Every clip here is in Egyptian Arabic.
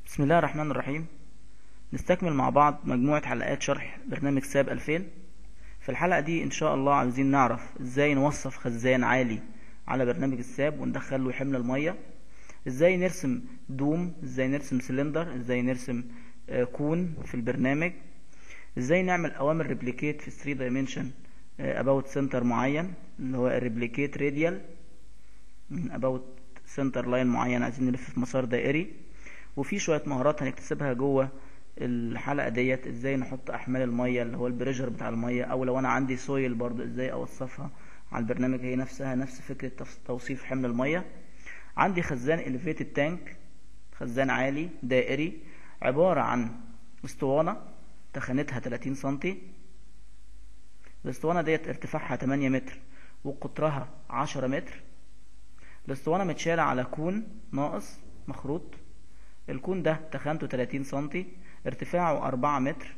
بسم الله الرحمن الرحيم نستكمل مع بعض مجموعة حلقات شرح برنامج ساب 2000 في الحلقة دي إن شاء الله عاوزين نعرف إزاي نوصف خزان عالي على برنامج الساب وندخل له حمل المية إزاي نرسم دوم إزاي نرسم سلندر إزاي نرسم آه، كون في البرنامج إزاي نعمل أوامر ريبليكيت في 3 دايمنشن about سنتر معين اللي هو الريبليكيت راديال about سنتر لاين معين عايزين نلف في مسار دائري وفي شوية مهارات هنكتسبها جوه الحلقة ديت ازاي نحط احمال المية اللي هو البريشر بتاع المية او لو انا عندي سويل برضو ازاي اوصفها على البرنامج هي نفسها نفس فكرة تف- توصيف حمل المية عندي خزان elevated تانك خزان عالي دائري عبارة عن اسطوانة تخانتها 30 سنتي الاسطوانة ديت ارتفاعها 8 متر وقطرها 10 متر الاسطوانة متشالة على كون ناقص مخروط الكون ده تخانته 30 سنتي ارتفاعه 4 متر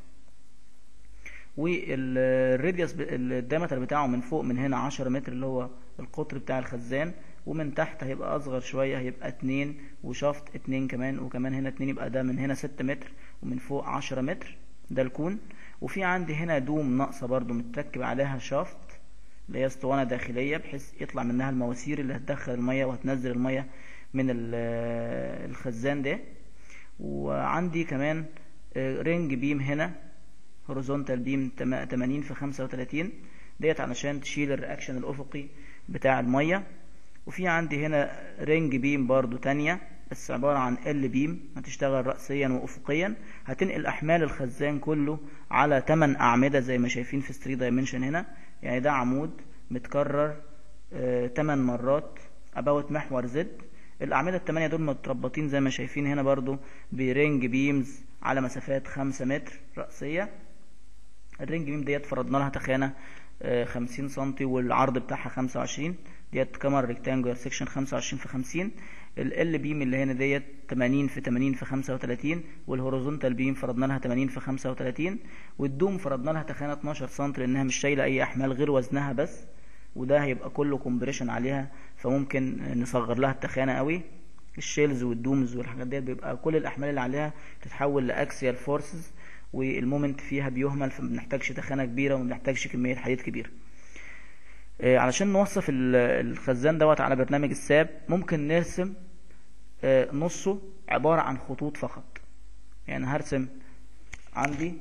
والراديوس ب- الدايمتر بتاعه من فوق من هنا 10 متر اللي هو القطر بتاع الخزان ومن تحت هيبقى اصغر شوية هيبقى 2 وشافت 2 كمان وكمان هنا 2 يبقى ده من هنا 6 متر ومن فوق 10 متر ده الكون وفي عندي هنا دوم ناقصة برضو متركب عليها شافت اللي هي اسطوانة داخلية بحيث يطلع منها المواسير اللي هتدخل المية وهتنزل المية من ال- الخزان ده وعندي كمان آه، رينج بيم هنا هوريزونتال بيم 80 في 35 ديت علشان تشيل الرياكشن الافقي بتاع الميه وفي عندي هنا رينج بيم برضو تانية بس عبارة عن ال بيم هتشتغل رأسيا وأفقيا هتنقل أحمال الخزان كله على 8 أعمدة زي ما شايفين في 3 دايمنشن هنا يعني ده عمود متكرر 8 مرات about محور زد الأعمدة التمانية دول متربطين زي ما شايفين هنا برضو برينج بيمز على مسافات 5 متر رأسية الرينج بيم ديت فرضنا لها تخانة آه، 50 سنتي والعرض بتاعها 25 ديت كاميرا ريكتانجولار سيكشن 25 في 50 ال بيم اللي هنا ديت 80 في 80 في 35 والهوريزونتال بيم فرضنا لها 80 في 35 والدوم فرضنا لها تخانة 12 سنتي لانها مش شايلة اي احمال غير وزنها بس وده هيبقى كله كومبريشن عليها فممكن نصغر لها التخانة قوي الشيلز والدومز والحاجات ديت بيبقى كل الاحمال اللي عليها تتحول لاكسيال فورسز والمومنت فيها بيهمل فما بنحتاجش تخانة كبيرة وما بنحتاجش كمية حديد كبيرة آه، علشان نوصف ال- الخزان دوت على برنامج الساب ممكن نرسم آه، نصه عبارة عن خطوط فقط يعني هرسم عندي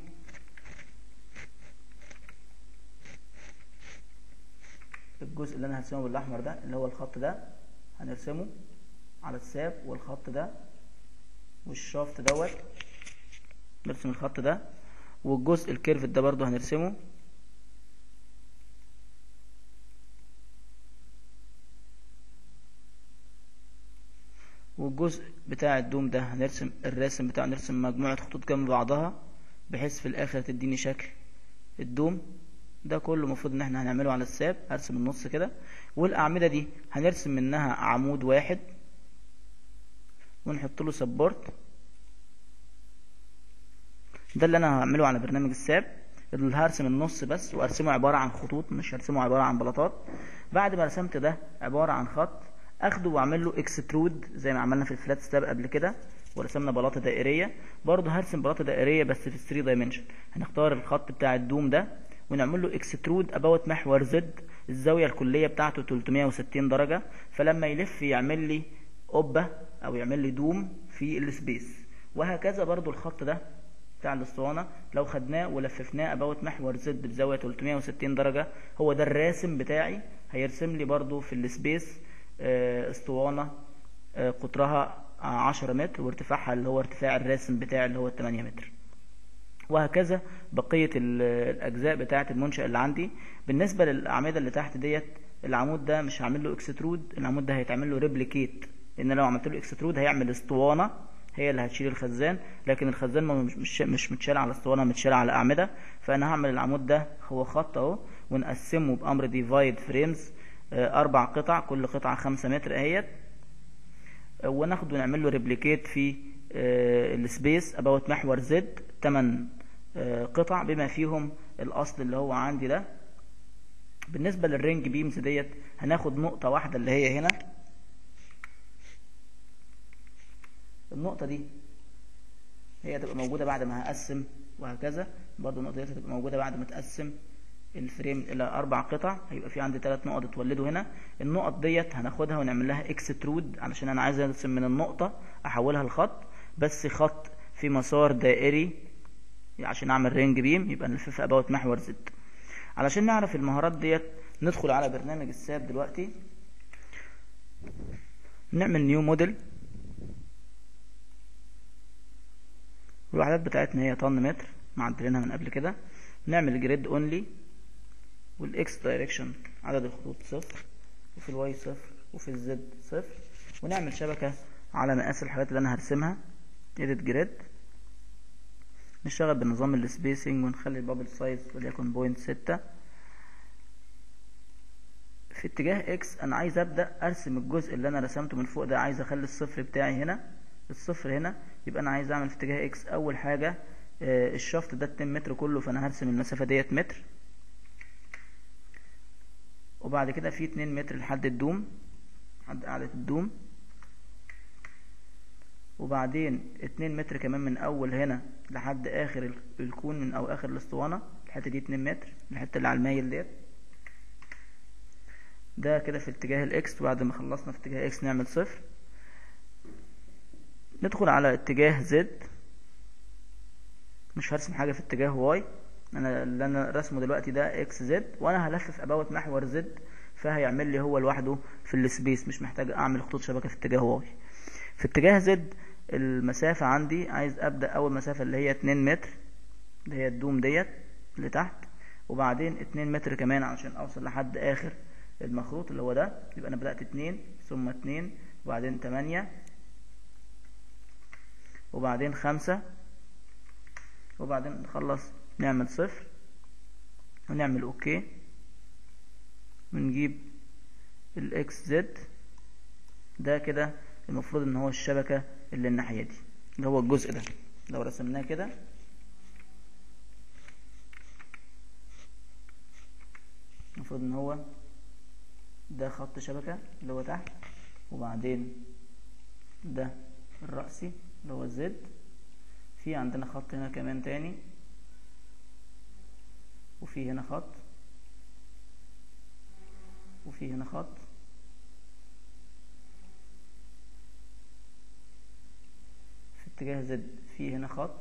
الجزء اللي انا هرسمه بالاحمر ده اللي هو الخط ده هنرسمه على الساب والخط ده والشافت دوت نرسم الخط ده والجزء الكيرف ده برضو هنرسمه والجزء بتاع الدوم ده هنرسم الراسم بتاعه نرسم مجموعة خطوط جنب بعضها بحيث في الآخر تديني شكل الدوم ده كله المفروض ان احنا هنعمله على الساب هرسم النص كده والأعمدة دي هنرسم منها عمود واحد ونحط له سبورت ده اللي انا هعمله على برنامج الساب اللي هرسم النص بس وارسمه عبارة عن خطوط مش هرسمه عبارة عن بلاطات بعد ما رسمت ده عبارة عن خط اخده واعمل له اكسترود زي ما عملنا في الفلات ستاب قبل كده ورسمنا بلاطة دائرية برضه هرسم بلاطة دائرية بس في 3 دايمنشن هنختار الخط بتاع الدوم ده ونعمل له اكسترود اباوت محور زد الزاوية الكلية بتاعته 360 درجة فلما يلف يعمل لي قبة او يعمل لي دوم في السبيس وهكذا برضو الخط ده بتاع الاسطوانة لو خدناه ولففناه اباوت محور زد بزاوية 360 درجة هو ده الراسم بتاعي هيرسم لي برضو في السبيس آه، اسطوانة آه، قطرها 10 متر وارتفاعها اللي هو ارتفاع الراسم بتاعي اللي هو 8 متر وهكذا بقية ال- الأجزاء بتاعة المنشأ اللي عندي بالنسبة للأعمدة اللي تحت ديت العمود ده مش هعمل له اكسترود العمود ده هيتعمل له ريبليكيت لأن لو عملت له اكسترود هيعمل اسطوانة هي اللي هتشيل الخزان لكن الخزان ما- مش مش مش متشال على اسطوانة متشال على أعمدة فأنا هعمل العمود ده هو خط أهو ونقسمه بأمر ديفايد فريمز أربع قطع كل قطعة خمسة متر أهيت وناخده ونعمل له ريبليكيت في آه، السبيس اباوت محور زد 8 قطع بما فيهم الاصل اللي هو عندي ده بالنسبة للرينج بيمز ديت هناخد نقطة واحدة اللي هي هنا النقطة دي هي تبقى موجودة بعد ما هقسم وهكذا برضو النقطة دي هتبقى موجودة بعد ما تقسم الفريم الى اربع قطع هيبقى في عندي ثلاث نقط اتولدوا هنا النقط ديت هناخدها ونعمل لها اكسترود علشان انا عايز ارسم من النقطة احولها لخط بس خط في مسار دائري عشان اعمل رينج بيم يبقى نلف اباوت محور زد علشان نعرف المهارات ديت ندخل على برنامج الساب دلوقتي نعمل نيو موديل الوحدات بتاعتنا هي طن متر معدلينها من قبل كده نعمل جريد اونلي والاكس دايركشن عدد الخطوط صفر وفي الواي صفر وفي الزد صفر ونعمل شبكة على مقاس الحاجات اللي انا هرسمها edit جريد نشتغل بنظام السبيسنج ونخلي البابل سايز وليكن بوينت ستة في اتجاه اكس انا عايز ابدا ارسم الجزء اللي انا رسمته من فوق ده عايز اخلي الصفر بتاعي هنا الصفر هنا يبقى انا عايز اعمل في اتجاه اكس اول حاجه آه الشفط ده 2 متر كله فانا هرسم المسافه ديت متر وبعد كده في 2 متر لحد الدوم لحد قاعده الدوم وبعدين 2 متر كمان من اول هنا لحد اخر الكون من او اخر الاسطوانه الحته دي 2 متر الحته اللي على المايل ديت ده كده في اتجاه الاكس وبعد ما خلصنا في اتجاه اكس نعمل صفر ندخل على اتجاه زد مش هرسم حاجة في اتجاه واي انا اللي انا رسمه دلوقتي ده اكس زد وانا هلفف اباوت محور زد فهيعمل لي هو لوحده في السبيس مش محتاج اعمل خطوط شبكة في اتجاه واي في اتجاه زد المسافة عندي عايز ابدأ اول مسافة اللي هي 2 متر اللي هي الدوم ديت اللي تحت وبعدين 2 متر كمان عشان اوصل لحد اخر المخروط اللي هو ده يبقى انا بدأت 2 ثم 2 وبعدين 8 وبعدين 5 وبعدين نخلص نعمل صفر ونعمل اوكي ونجيب الاكس زد ده كده المفروض ان هو الشبكة اللي الناحية دي اللي هو الجزء ده لو رسمناه كده المفروض ان هو ده خط شبكة اللي هو تحت وبعدين ده الرأسي اللي هو الزد في عندنا خط هنا كمان تاني وفي هنا خط وفي هنا خط في اتجاه زد في هنا خط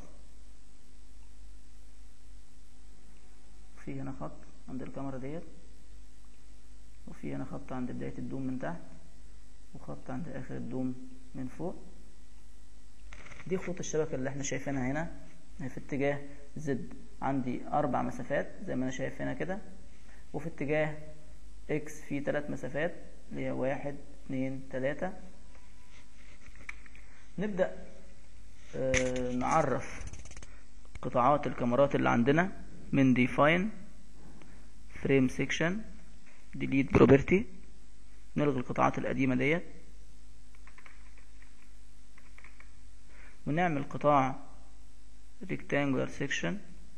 وفي هنا خط عند الكاميرا ديت وفي هنا خط عند بداية الدوم من تحت وخط عند آخر الدوم من فوق دي خطوط الشبكة اللي احنا شايفينها هنا في اتجاه زد عندي أربع مسافات زي ما أنا شايف هنا كده وفي اتجاه اكس في ثلاث مسافات اللي هي واحد اتنين تلاتة نبدأ اه نعرف قطاعات الكاميرات اللي عندنا من define frame section delete property نلغي القطاعات القديمة ديت ونعمل قطاع rectangular section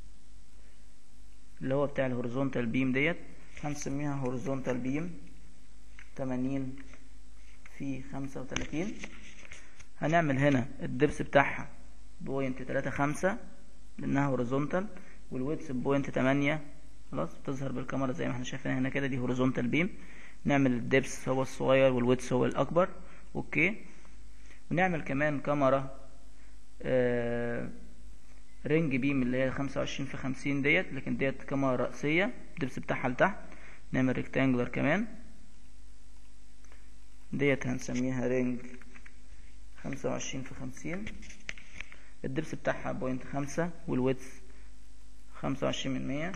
اللي هو بتاع الهوريزونتال بيم ديت هنسميها هوريزونتال بيم تمانين في خمسة وتلاتين هنعمل هنا الدبس بتاعها بوينت تلاتة خمسة لانها هوريزونتال والويدث بوينت تمانية خلاص بتظهر بالكاميرا زي ما احنا شايفينها هنا كده دي هوريزونتال بيم نعمل الدبس هو الصغير والويدث هو الاكبر اوكي ونعمل كمان كاميرا آه رينج بيم اللي هي خمسة وعشرين في خمسين ديت لكن ديت كاميرا رأسية الدبس بتاعها لتحت نعمل ريكتانجولار كمان ديت هنسميها رينج خمسة وعشرين في خمسين الدبس بتاعها بوينت خمسة والويدث خمسة وعشرين من مية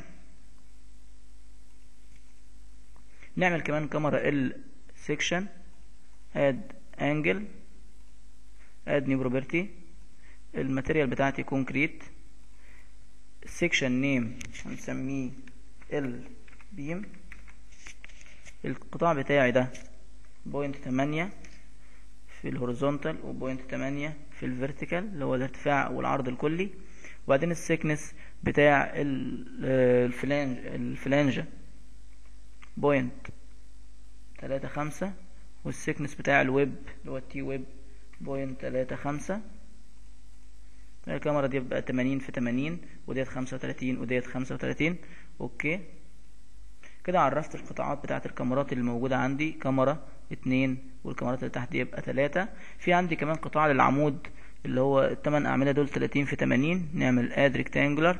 نعمل كمان كاميرا ال سيكشن اد انجل اد نيو بروبرتي الماتيريال بتاعتي كونكريت السيكشن نيم هنسميه ال بيم القطاع بتاعي ده بوينت تمانية في الهوريزونتال وبوينت تمانية في الفيرتيكال اللي هو الارتفاع والعرض الكلي وبعدين السيكنس بتاع الفلانج الفلانجة بوينت تلاتة خمسة والسيكنس بتاع الويب اللي هو التي ويب بوينت تلاتة خمسة الكاميرا دي بقى 80 في 80 وديت 35 وديت 35 اوكي كده عرفت القطاعات بتاعه الكاميرات اللي موجودة عندي كاميرا اتنين والكاميرات اللي تحت دي يبقى تلاتة في عندي كمان قطاع للعمود اللي هو التمن اعمدة دول 30 في 80 نعمل اد ريكتانجولار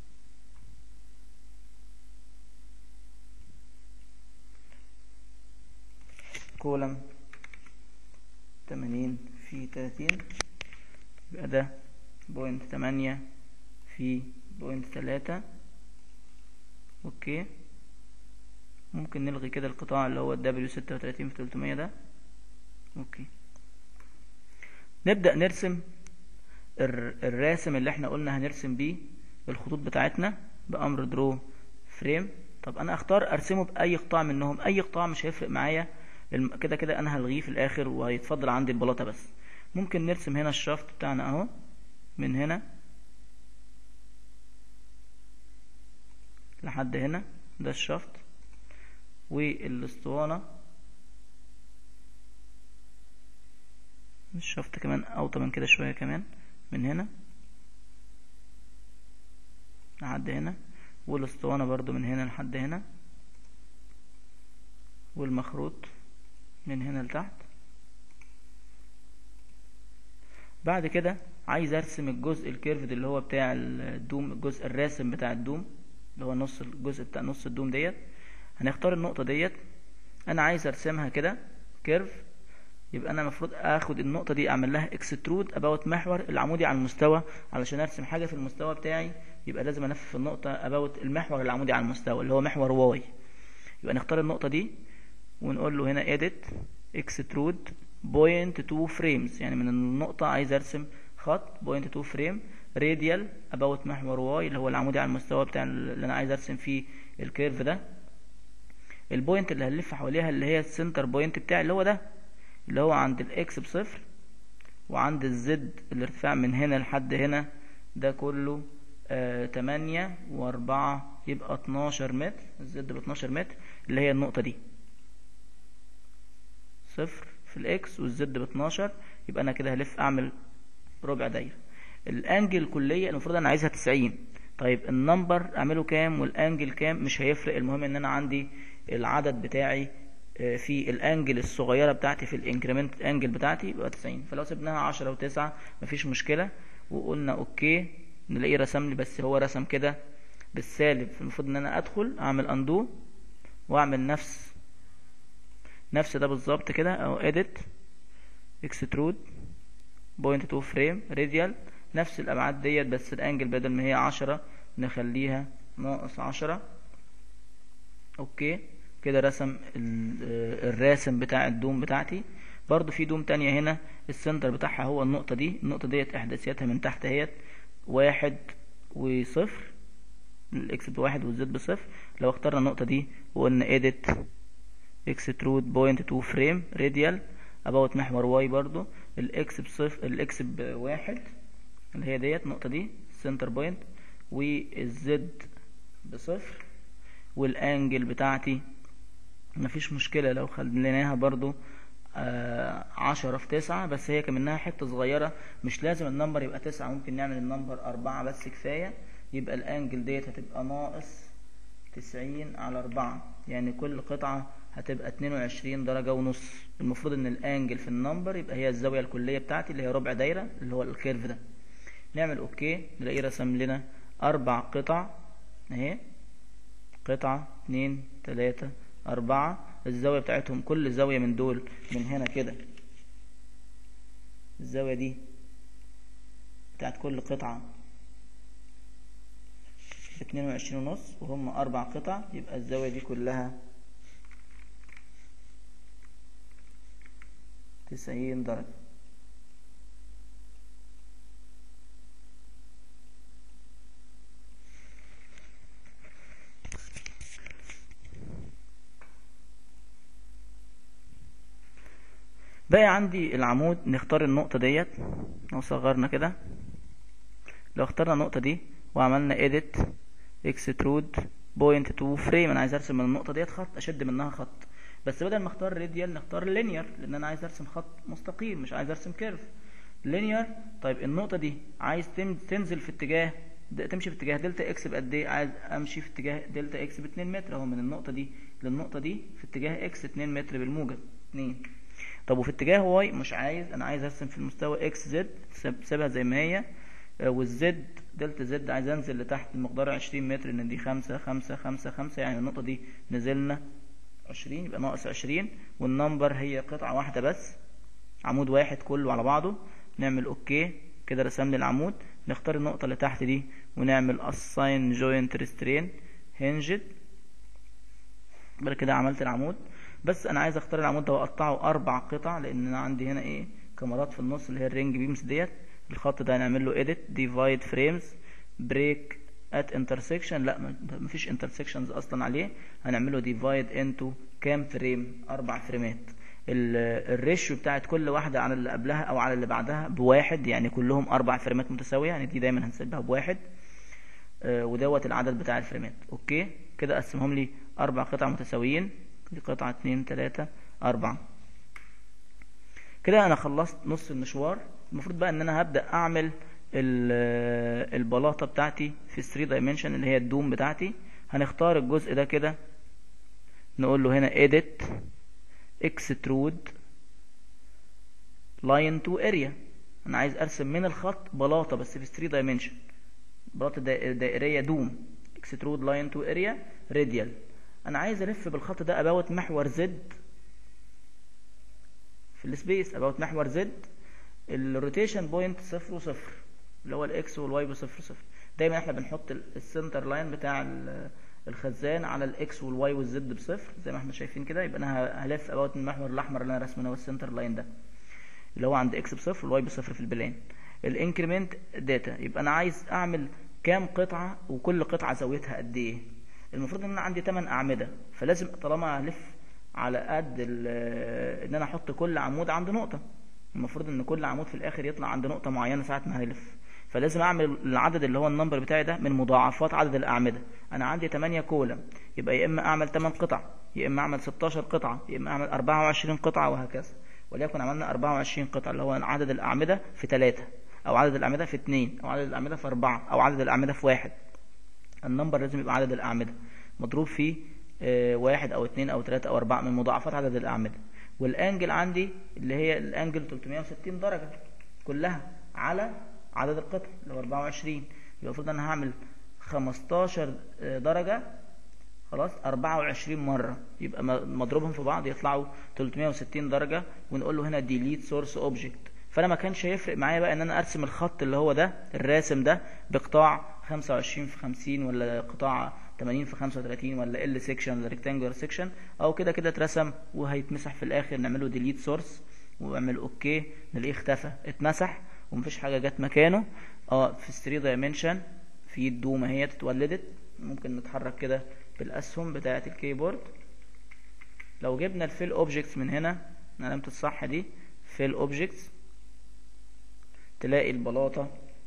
كولم 80 في 30 يبقى ده بوينت 8 في بوينت 3 اوكي ممكن نلغي كده القطاع اللي هو الدبليو 36 في 300 ده اوكي نبدأ نرسم الراسم اللي احنا قلنا هنرسم بيه الخطوط بتاعتنا بأمر درو فريم طب انا اختار ارسمه باي قطاع منهم اي قطاع مش هيفرق معايا كده كده انا هلغيه في الاخر وهيتفضل عندي البلاطه بس ممكن نرسم هنا الشافت بتاعنا اهو من هنا لحد هنا ده الشافت والاسطوانه الشافت كمان اوطى من كده شويه كمان من هنا لحد هنا والاسطوانه برضو من هنا لحد هنا والمخروط من هنا لتحت بعد كده عايز ارسم الجزء الكيرفد اللي هو بتاع الدوم الجزء الراسم بتاع الدوم اللي هو نص الجزء بتاع نص الدوم ديت هنختار النقطة ديت انا عايز ارسمها كده كيرف يبقى انا المفروض اخد النقطة دي اعمل لها اكسترود اباوت محور العمودي على المستوى علشان ارسم حاجة في المستوى بتاعي يبقى لازم الفف النقطة اباوت المحور العمودي على المستوى اللي هو محور واي يبقى نختار النقطة دي ونقول له هنا edit extrude point to frames يعني من النقطة عايز ارسم خط point to frame radial about محور واي اللي هو العمودي على المستوى بتاع اللي انا عايز ارسم فيه الكيرف ده البوينت اللي هنلف حواليها اللي هي السنتر بوينت بتاعي اللي هو ده اللي هو عند الاكس بصفر وعند الزد الارتفاع من هنا لحد هنا ده كله آه تمانية واربعة يبقى اتناشر متر الزد باتناشر متر اللي هي النقطة دي صفر في الاكس والزد ب 12 يبقى انا كده هلف اعمل ربع دايره الانجل الكليه المفروض انا عايزها 90 طيب النمبر اعمله كام والانجل كام مش هيفرق المهم ان انا عندي العدد بتاعي في الانجل الصغيره بتاعتي في الانكريمنت انجل بتاعتي يبقى 90 فلو سيبناها 10 و9 مفيش مشكله وقلنا اوكي نلاقيه رسم لي بس هو رسم كده بالسالب المفروض ان انا ادخل اعمل اندو واعمل نفس نفس ده بالظبط كده او edit extrude point to frame radial نفس الابعاد ديت بس الانجل بدل ما هي عشرة نخليها ناقص عشرة اوكي كده رسم الراسم بتاع الدوم بتاعتي برضو في دوم تانية هنا السنتر بتاعها هو النقطة دي النقطة ديت احداثياتها من تحت اهيت واحد وصفر الاكس بواحد والزد بصفر لو اخترنا النقطة دي وقلنا edit extrude point to frame radial about محور واي برضو الاكس بصفر الاكس بواحد اللي هي ديت النقطة دي center point والزد بصفر والانجل بتاعتي مفيش مشكلة لو خليناها برضو آه عشرة في تسعة بس هي كمنها حتة صغيرة مش لازم النمبر يبقى تسعة ممكن نعمل النمبر أربعة بس كفاية يبقى الانجل ديت هتبقى ناقص تسعين على أربعة يعني كل قطعة هتبقى اتنين وعشرين درجة ونص المفروض ان الانجل في النمبر يبقى هي الزاوية الكلية بتاعتي اللي هي ربع دايرة اللي هو الكيرف ده نعمل اوكي نلاقيه رسم لنا اربع قطع اهي قطعة اتنين تلاتة اربعة الزاوية بتاعتهم كل زاوية من دول من هنا كده الزاوية دي بتاعت كل قطعة اتنين وعشرين ونص وهم اربع قطع يبقى الزاوية دي كلها تسعين درجة باقي عندي العمود نختار النقطة ديت لو صغرنا كده لو اخترنا النقطة دي وعملنا edit extrude point to frame انا عايز ارسم من النقطة ديت خط اشد منها خط بس بدل ما اختار راديال نختار لينير لان انا عايز ارسم خط مستقيم مش عايز ارسم كيرف لينير طيب النقطة دي عايز تم- تنزل في اتجاه د- تمشي في اتجاه دلتا اكس بقد ايه عايز امشي في اتجاه دلتا اكس ب 2 متر اهو من النقطة دي للنقطة دي في اتجاه اكس 2 متر بالموجب 2 طب وفي اتجاه واي مش عايز انا عايز ارسم في المستوى اكس زد سيبها زي ما هي آه، والزد دلتا زد عايز انزل لتحت المقدار 20 متر ان دي 5 5 5 5 يعني النقطة دي نزلنا 20 يبقى ناقص 20 والنمبر هي قطعة واحدة بس عمود واحد كله على بعضه نعمل اوكي كده رسم لي العمود نختار النقطة اللي تحت دي ونعمل assign joint restraint hinged بعد كده عملت العمود بس انا عايز اختار العمود ده واقطعه اربع قطع لان انا عندي هنا ايه كاميرات في النص اللي هي الرينج بيمز ديت الخط ده هنعمل له edit divide frames break at intersection لا ما- مفيش intersections اصلا عليه هنعمل له divide into كام فريم اربع فريمات ال- الريشيو بتاعت كل واحدة على اللي قبلها او على اللي بعدها بواحد يعني كلهم اربع فريمات متساوية يعني دي دايما هنسيبها بواحد آه، ودوت العدد بتاع الفريمات اوكي كده قسمهم لي اربع قطع متساويين دي قطعة اتنين تلاتة اربعة كده انا خلصت نص المشوار المفروض بقى ان انا هبدأ اعمل ال- البلاطة بتاعتي في 3 دايمنشن اللي هي الدوم بتاعتي هنختار الجزء ده كده نقول له هنا edit extrude line to area انا عايز ارسم من الخط بلاطة بس في 3 دايمنشن بلاطة دائر- دائرية دوم extrude line to area radial انا عايز الف بالخط ده اباوت محور زد في السبيس اباوت محور زد الروتيشن بوينت صفر وصفر اللي هو الاكس والواي بصفر صفر دايما احنا بنحط ال- السنتر لاين بتاع ال- الخزان على الاكس والواي والزد بصفر زي ما احنا شايفين كده يبقى انا ه- هلف اباوت المحور الاحمر اللي انا رسمه هو السنتر لاين ده اللي هو عند اكس بصفر والواي بصفر في البلان الانكريمنت داتا يبقى انا عايز اعمل كام قطعه وكل قطعه زاويتها قد ايه المفروض ان انا عندي 8 اعمده فلازم طالما هلف على قد ال- ان انا احط كل عمود عند نقطه المفروض ان كل عمود في الاخر يطلع عند نقطه معينه ساعه ما هلف فلازم اعمل العدد اللي هو النمبر بتاعي ده من مضاعفات عدد الاعمده انا عندي 8 كولم يبقى يا اما اعمل 8 قطع يا اما اعمل 16 قطعه يا اما اعمل 24 قطعه وهكذا وليكن عملنا 24 قطعه اللي هو عدد الاعمده في 3 او عدد الاعمده في 2 او عدد الاعمده في 4 او عدد الاعمده في 1 النمبر لازم يبقى عدد الأعمدة مضروب في آه، واحد أو اتنين أو تلاتة أو أربعة من مضاعفات عدد الأعمدة والأنجل عندي اللي هي الأنجل 360 درجة كلها على عدد القطع اللي هو 24 يبقى المفروض أنا هعمل 15 آه، درجة خلاص 24 مرة يبقى م- مضروبهم في بعض يطلعوا 360 درجة ونقول له هنا delete source object فانا ما كانش هيفرق معايا بقى ان انا ارسم الخط اللي هو ده الراسم ده بقطاع 25 في 50 ولا قطاع 80 في 35 ولا ال سيكشن ولا ريكتانجولار سيكشن او كده كده اترسم وهيتمسح في الاخر نعمله ديليت سورس واعمل اوكي نلاقيه اختفى اتمسح ومفيش حاجه جت مكانه اه في 3 دايمنشن في الدومه هي اتولدت ممكن نتحرك كده بالاسهم بتاعه الكيبورد لو جبنا الفيل اوبجكتس من هنا من علامه الصح دي فيل اوبجكتس تلاقي البلاطة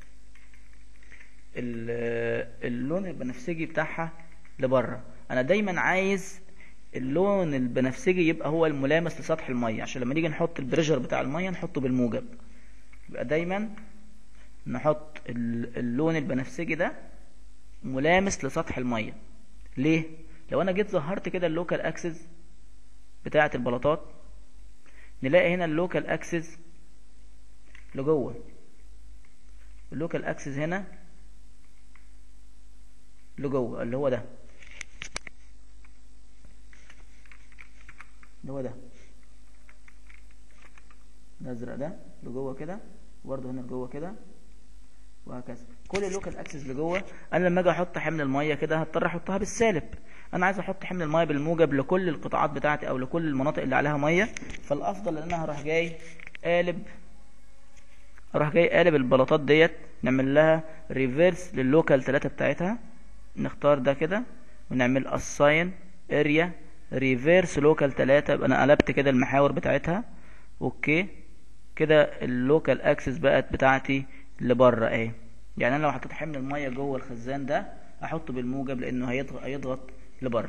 ال- اللون البنفسجي بتاعها لبره انا دايما عايز اللون البنفسجي يبقى هو الملامس لسطح المية عشان لما نيجي نحط البريشر بتاع المية نحطه بالموجب يبقى دايما نحط ال- اللون البنفسجي ده ملامس لسطح المية ليه لو انا جيت ظهرت كده اللوكال اكسس بتاعة البلاطات نلاقي هنا اللوكال اكسس لجوه اللوكال اكسس هنا لجوه اللي هو ده اللي هو ده الازرق ده لجوه كده وبرده هنا لجوه كده وهكذا كل اللوكال اكسس لجوه انا لما اجي احط حمل الميه كده هضطر احطها بالسالب انا عايز احط حمل الميه بالموجب لكل القطاعات بتاعتي او لكل المناطق اللي عليها ميه فالافضل ان انا هروح جاي قالب اروح جاي قالب البلاطات ديت نعمل لها ريفيرس لللوكال 3 بتاعتها نختار ده كده ونعمل assign area reverse local 3 يبقى انا قلبت كده المحاور بتاعتها اوكي كده اللوكال اكسس بقت بتاعتي لبره اهي يعني انا لو حطيت حمل الميه جوه الخزان ده احطه بالموجب لانه هيضغط, هيضغط لبره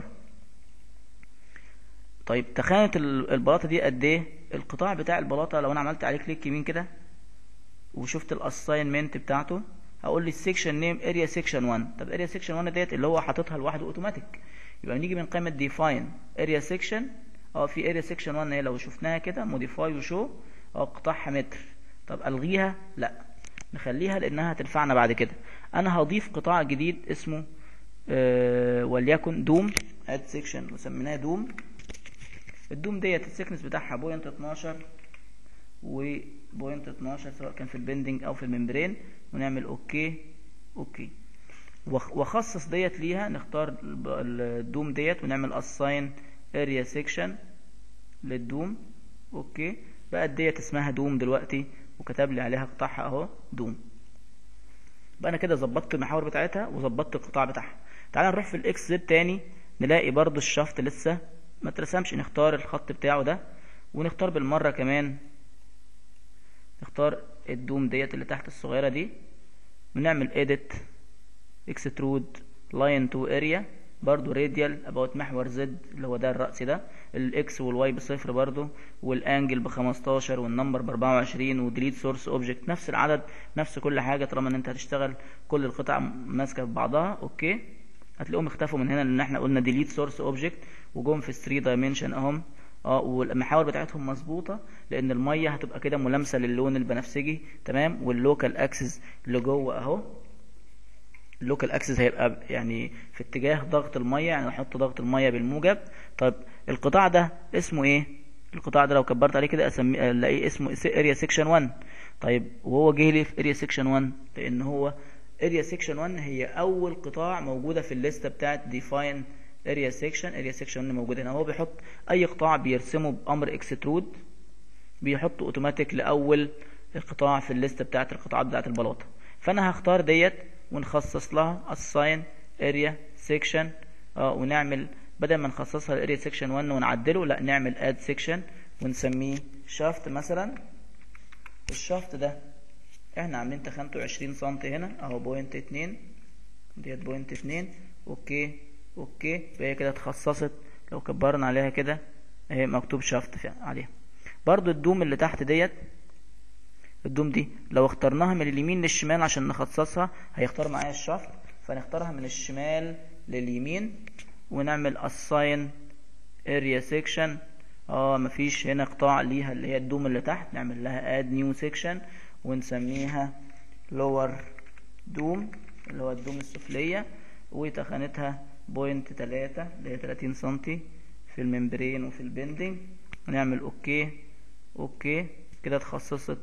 طيب تخانة ال- البلاطة دي قد ايه القطاع بتاع البلاطة لو انا عملت عليه كليك يمين كده وشفت الاساينمنت بتاعته هقول لي السكشن نيم اريا سكشن 1 طب اريا سكشن 1 ديت اللي هو حاططها لوحده اوتوماتيك يبقى نيجي من قائمه ديفاين اريا سكشن اه في اريا سكشن 1 هي لو شفناها كده موديفاي وشو اه قطاعها متر طب الغيها لا نخليها لانها هتنفعنا بعد كده انا هضيف قطاع جديد اسمه آه وليكن دوم اد سيكشن وسميناه دوم الدوم ديت السكنس بتاعها بوينت 12 وبوينت 12 سواء كان في البندنج او في الممبرين ونعمل اوكي اوكي واخصص ديت ليها نختار الدوم ديت ونعمل اساين اريا سيكشن للدوم اوكي بقت ديت اسمها دوم دلوقتي وكتب لي عليها قطاعها اهو دوم بقى انا كده ظبطت المحاور بتاعتها وظبطت القطاع بتاعها تعال نروح في الاكس زد تاني نلاقي برضو الشفط لسه ما ترسمش نختار الخط بتاعه ده ونختار بالمرة كمان نختار الدوم ديت اللي تحت الصغيرة دي ونعمل edit extrude line to area برضو راديال اباوت محور زد اللي هو ده الرأس ده الاكس والواي بصفر برضو والانجل ب 15 والنمبر ب 24 وديليت سورس اوبجكت نفس العدد نفس كل حاجة طالما ان انت هتشتغل كل القطع ماسكة في بعضها اوكي هتلاقيهم اختفوا من هنا لان احنا قلنا ديليت سورس اوبجكت وجم في 3 دايمنشن اهم اه والمحاور بتاعتهم مظبوطه لان الميه هتبقى كده ملامسه للون البنفسجي تمام واللوكال اكسس اللي جوه اهو اللوكال اكسس هيبقى يعني في اتجاه ضغط الميه يعني نحط ضغط الميه بالموجب طب القطاع ده اسمه ايه القطاع ده لو كبرت عليه كده اسميه الاقيه اسمه اريا سيكشن 1 طيب وهو جه لي في اريا سيكشن 1 لان هو اريا سيكشن 1 هي اول قطاع موجوده في الليسته بتاعت ديفاين اريا سيكشن اريا سيكشن 1 موجود هنا هو بيحط اي قطاع بيرسمه بامر اكسترود بيحطه اوتوماتيك لاول القطاع في الليسته بتاعت القطاعات بتاعت البلاطه فانا هختار ديت ونخصص لها assign area section اه ونعمل بدل ما نخصصها لاريا سيكشن 1 ونعدله لا نعمل اد سيكشن ونسميه شافت مثلا الشافت ده احنا عاملين تخانته 20 سم هنا اهو بوينت 2 ديت بوينت 2 اوكي اوكي فهي كده اتخصصت لو كبرنا عليها كده اهي مكتوب شافت عليها برضو الدوم اللي تحت ديت الدوم دي لو اخترناها من اليمين للشمال عشان نخصصها هيختار معايا الشافت فنختارها من الشمال لليمين ونعمل assign area section اه مفيش هنا قطاع ليها اللي هي الدوم اللي تحت نعمل لها add new section ونسميها lower دوم اللي هو الدوم السفلية وتخانتها بوينت تلاتة اللي هي تلاتين سنتي في الممبرين وفي البندنج ونعمل اوكي اوكي كده اتخصصت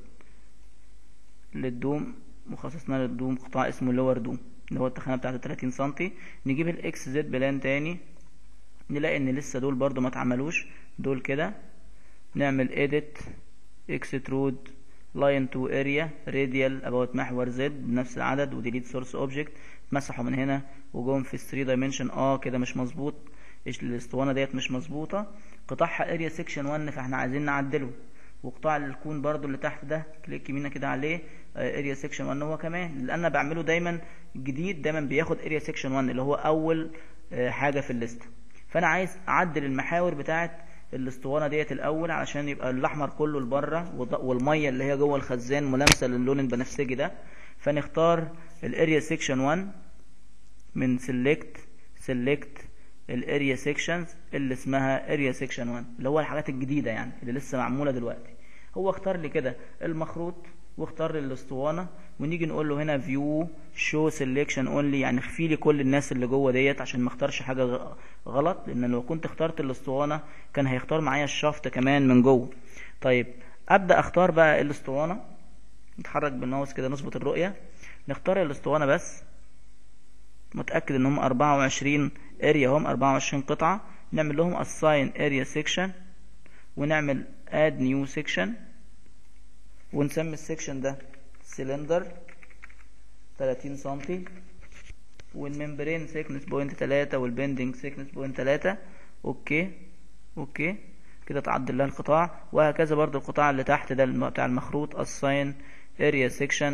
للدوم وخصصنا للدوم قطاع اسمه لور دوم اللي هو التخانة بتاعته 30 سنتي نجيب الاكس زد بلان تاني نلاقي ان لسه دول برضو ما اتعملوش دول كده نعمل edit extrude line to area radial about محور زد بنفس العدد وديليت سورس اوبجكت مسحوا من هنا وجم في 3 دايمنشن اه كده مش مظبوط الاسطوانه ديت مش مظبوطه قطاعها اريا سيكشن 1 فاحنا عايزين نعدله وقطاع الكون برضو اللي تحت ده كليك يمين كده عليه اريا سيكشن 1 هو كمان اللي انا بعمله دايما جديد دايما بياخد اريا سيكشن 1 اللي هو اول حاجه في الليست فانا عايز اعدل المحاور بتاعه الاسطوانه ديت الاول علشان يبقى الاحمر كله لبره والميه اللي هي جوه الخزان ملامسه للون البنفسجي ده فنختار الاريا سيكشن 1 من سيلكت سيلكت الاريا سيكشنز اللي اسمها اريا سيكشن 1 اللي هو الحاجات الجديده يعني اللي لسه معموله دلوقتي هو اختار لي كده المخروط واختار لي الاسطوانه ونيجي نقول له هنا فيو شو سيلكشن اونلي يعني اخفي لي كل الناس اللي جوه ديت عشان ما اختارش حاجه غلط لان لو كنت اخترت الاسطوانه كان هيختار معايا الشافت كمان من جوه طيب ابدا اختار بقى الاسطوانه نتحرك بالماوس كده نظبط الرؤيه نختار الاسطوانه بس متاكد ان هم 24 اريا هم 24 قطعه نعمل لهم assign area section ونعمل add new section ونسمي السكشن ده سلندر 30 سنتي والممبرين سيكنس بوينت 3 والبندنج سيكنس بوينت 3 اوكي اوكي كده تعدل لها القطاع وهكذا برضو القطاع اللي تحت ده بتاع المخروط assign area section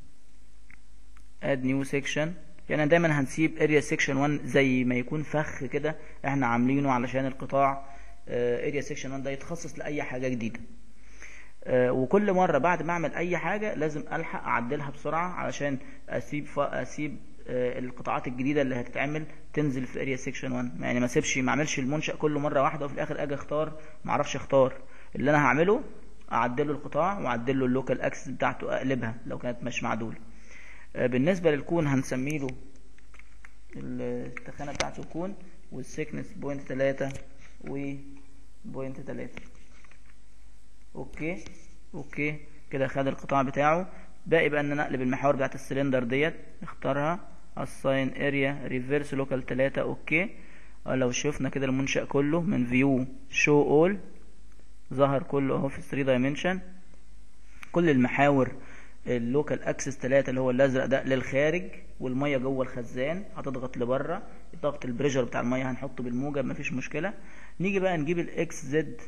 add new section يعني دايما هنسيب اريا سيكشن 1 زي ما يكون فخ كده احنا عاملينه علشان القطاع اريا سيكشن 1 ده يتخصص لاي حاجه جديده آه، وكل مرة بعد ما اعمل اي حاجة لازم الحق اعدلها بسرعة علشان اسيب ف... اسيب آه، القطاعات الجديدة اللي هتتعمل تنزل في اريا سيكشن 1 يعني ما اسيبش ما اعملش المنشأ كله مرة واحدة وفي الاخر اجي اختار ما اعرفش اختار اللي انا هعمله اعدله القطاع واعدله اللوكال اكسس بتاعته اقلبها لو كانت مش معدولة آه، بالنسبة للكون هنسمي له التخانة بتاعته كون والسيكنس بوينت تلاتة و بوينت تلاتة اوكي اوكي كده خد القطاع بتاعه باقي بقى ان انا اقلب المحاور بتاعت السلندر ديت نختارها assign area reverse local 3 اوكي لو شفنا كده المنشأ كله من view show all ظهر كله اهو في 3 dimension كل المحاور اللوكال اكسس 3 اللي هو الازرق ده للخارج والميه جوه الخزان هتضغط لبره ضغط البريشر بتاع الميه هنحطه بالموجب مفيش مشكله نيجي بقى نجيب الاكس زد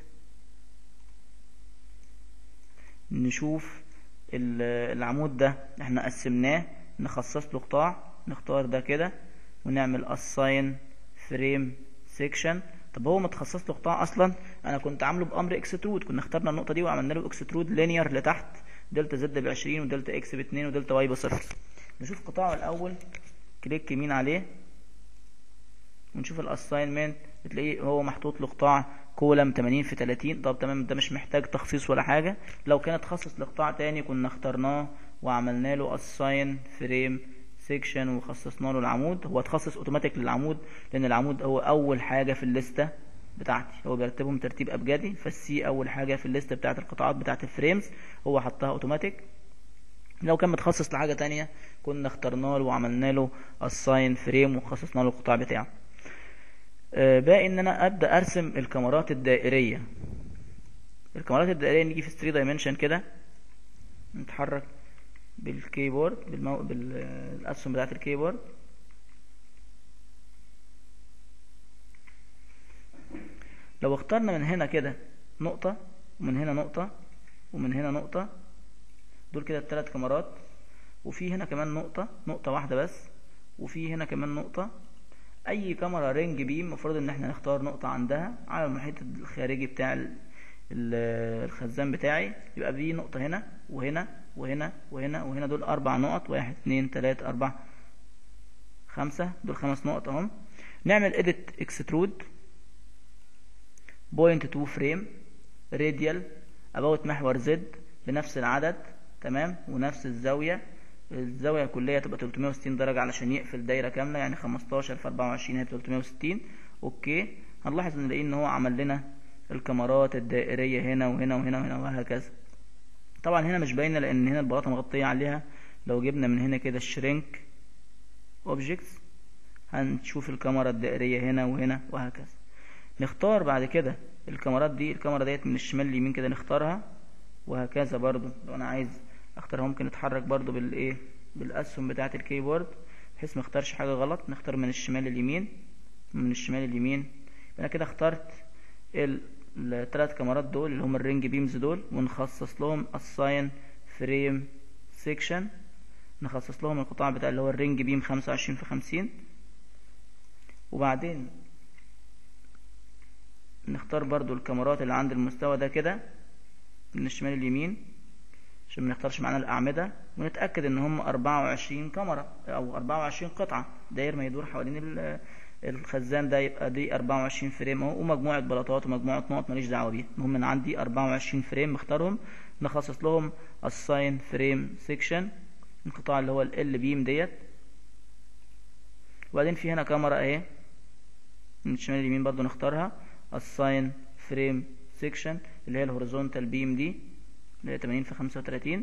نشوف العمود ده احنا قسمناه نخصص له قطاع نختار ده كده ونعمل assign frame section طب هو متخصص له قطاع اصلا انا كنت عامله بامر اكسترود كنا اخترنا النقطه دي وعملنا له اكسترود لينير لتحت دلتا زد ب 20 ودلتا اكس ب 2 ودلتا واي بصفر نشوف قطاعه الاول كليك يمين عليه ونشوف الاساينمنت بتلاقيه هو محطوط له قطاع كولم 80 في 30 طب تمام ده مش محتاج تخصيص ولا حاجة لو كان اتخصص لقطاع تاني كنا اخترناه وعملنا له اساين فريم سيكشن وخصصنا له العمود هو اتخصص اوتوماتيك للعمود لان العمود هو اول حاجة في الليستة بتاعتي هو بيرتبهم ترتيب ابجدي فالسي اول حاجة في الليستة بتاعت القطاعات بتاعت الفريمز هو حطها اوتوماتيك لو كان متخصص لحاجة تانية كنا اخترنا له وعملنا له assign فريم وخصصنا له القطاع بتاعه آه، باقي ان انا ابدا ارسم الكاميرات الدائريه الكاميرات الدائريه نيجي في 3 دايمنشن كده نتحرك بالكيبورد بالمو... بالاسهم بتاعه الكيبورد لو اخترنا من هنا كده نقطة ومن هنا نقطة ومن هنا نقطة دول كده الثلاث كاميرات وفي هنا كمان نقطة نقطة واحدة بس وفي هنا كمان نقطة اي كاميرا رينج بيم المفروض ان احنا نختار نقطة عندها على المحيط الخارجي بتاع الخزان بتاعي يبقى في نقطة هنا وهنا وهنا وهنا وهنا دول اربع نقط واحد اتنين تلاتة اربعة خمسة دول خمس نقط اهم نعمل edit extrude point to frame radial about محور زد بنفس العدد تمام ونفس الزاوية الزاوية الكلية تبقى 360 درجة علشان يقفل دايرة كاملة يعني 15 في 24 هي 360 اوكي هنلاحظ ان ان هو عمل لنا الكاميرات الدائرية هنا وهنا وهنا وهنا وهكذا طبعا هنا مش باينة لان هنا البلاطة مغطية عليها لو جبنا من هنا كده الشرينك اوبجكتس هنشوف الكاميرا الدائرية هنا وهنا وهكذا نختار بعد كده الكاميرات دي الكاميرا ديت من الشمال اليمين كده نختارها وهكذا برضو لو انا عايز اختارها ممكن اتحرك برضو بالايه بالاسهم بتاعه الكيبورد بحيث ما اختارش حاجه غلط نختار من الشمال اليمين من الشمال اليمين انا كده اخترت الثلاث كاميرات دول اللي هم الرينج بيمز دول ونخصص لهم الساين فريم سيكشن نخصص لهم القطاع بتاع اللي هو الرينج بيم 25 في 50 وبعدين نختار برضو الكاميرات اللي عند المستوى ده كده من الشمال اليمين عشان ما نختارش معانا الأعمدة ونتأكد إن هم 24 كاميرا أو 24 قطعة داير ما يدور حوالين الخزان ده يبقى دي 24 فريم اهو ومجموعة بلاطات ومجموعة نقط ماليش دعوة بيها المهم إن عندي 24 فريم مختارهم نخصص لهم assign فريم سيكشن القطاع اللي هو ال بيم ديت وبعدين في هنا كاميرا اهي من الشمال اليمين برضو نختارها assign فريم سيكشن اللي هي الهوريزونتال بيم دي اللي هي 80 في 35